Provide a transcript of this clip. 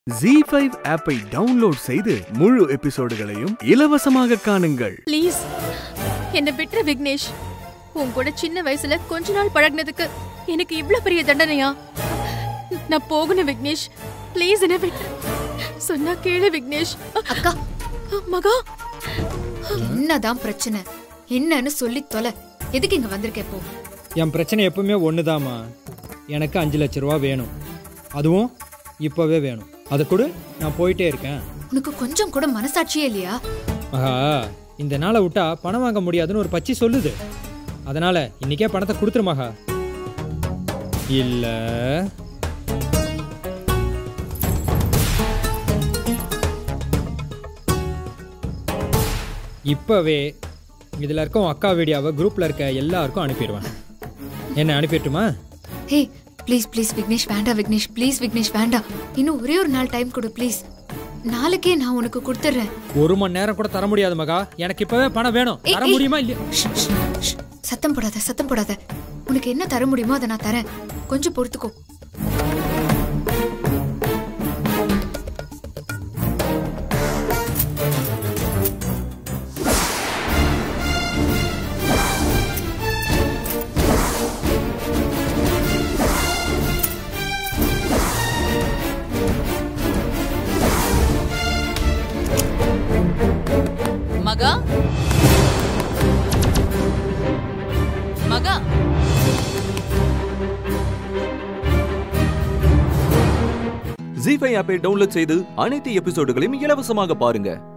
G five ஆப்பை download செய்து முழு எபிசோடுகளையும் இலவசமாக காணுங்கள் ப்ளீஸ் என்னை விட்டுரு விக்னேஷ் உன் கூட சின்ன வயசுல கொஞ்ச நாள் பழகுனதுக்கு எனக்கு இவ்ளோ பெரிய தண்டனையா நான் போகணும் விக்னேஷ் ப்ளீஸ் என்ன விட்டு சொன்னா கேளு விக்னேஷ் அக்கா மகா என்னதான் பிரச்சனை என்னன்னு சொல்லி தொலை எதுக்கு இங்க வந்திருக்க இப்போ என் பிரச்சனை எப்பவுமே ஒன்று எனக்கு அஞ்சு லட்ச ரூபா வேணும் அதுவும் இப்போவே வேணும் அதை கொடு நான் போயிட்டே இருக்கேன் உனக்கு கொஞ்சம் கூட மனசாட்சியே இல்லையா ஆஹா இந்த நாளை விட்டா பணம் வாங்க முடியாதுன்னு ஒரு பச்சி சொல்லுது அதனால இன்னைக்கே பணத்தை கொடுத்துரு மகா இல்ல இப்பவே இதுல இருக்க உன் அக்கா வீடியோவை குரூப்ல இருக்க எல்லாருக்கும் அனுப்பிடுவேன் என்ன அனுப்பிட்டுமா ஹே ப்ளீஸ் ப்ளீஸ் விக்னேஷ் வேண்டாம் விக்னேஷ் ப்ளீஸ் விக்னேஷ் வேண்டாம் இன்னும் ஒரே ஒரு நாள் டைம் கொடு ப்ளீஸ் நாளைக்கே நான் உனக்கு கொடுத்துட்றேன் ஒரு மணி நேரம் கூட தர முடியாது மகா எனக்கு இப்பவே பணம் வேணும் ஏய், தர ஏய். முடியுமா இல்லையா ஷ், ஷ், ஷ். சத்தம் போடாத சத்தம் போடாத உனக்கு என்ன தர முடியுமோ அதை நான் தரேன் கொஞ்சம் பொறுத்துக்கோ மகா மகா ஜி ஃபைவ் ஆப்பை டவுன்லோட் செய்து அனைத்து எபிசோடுகளையும் இலவசமாக பாருங்க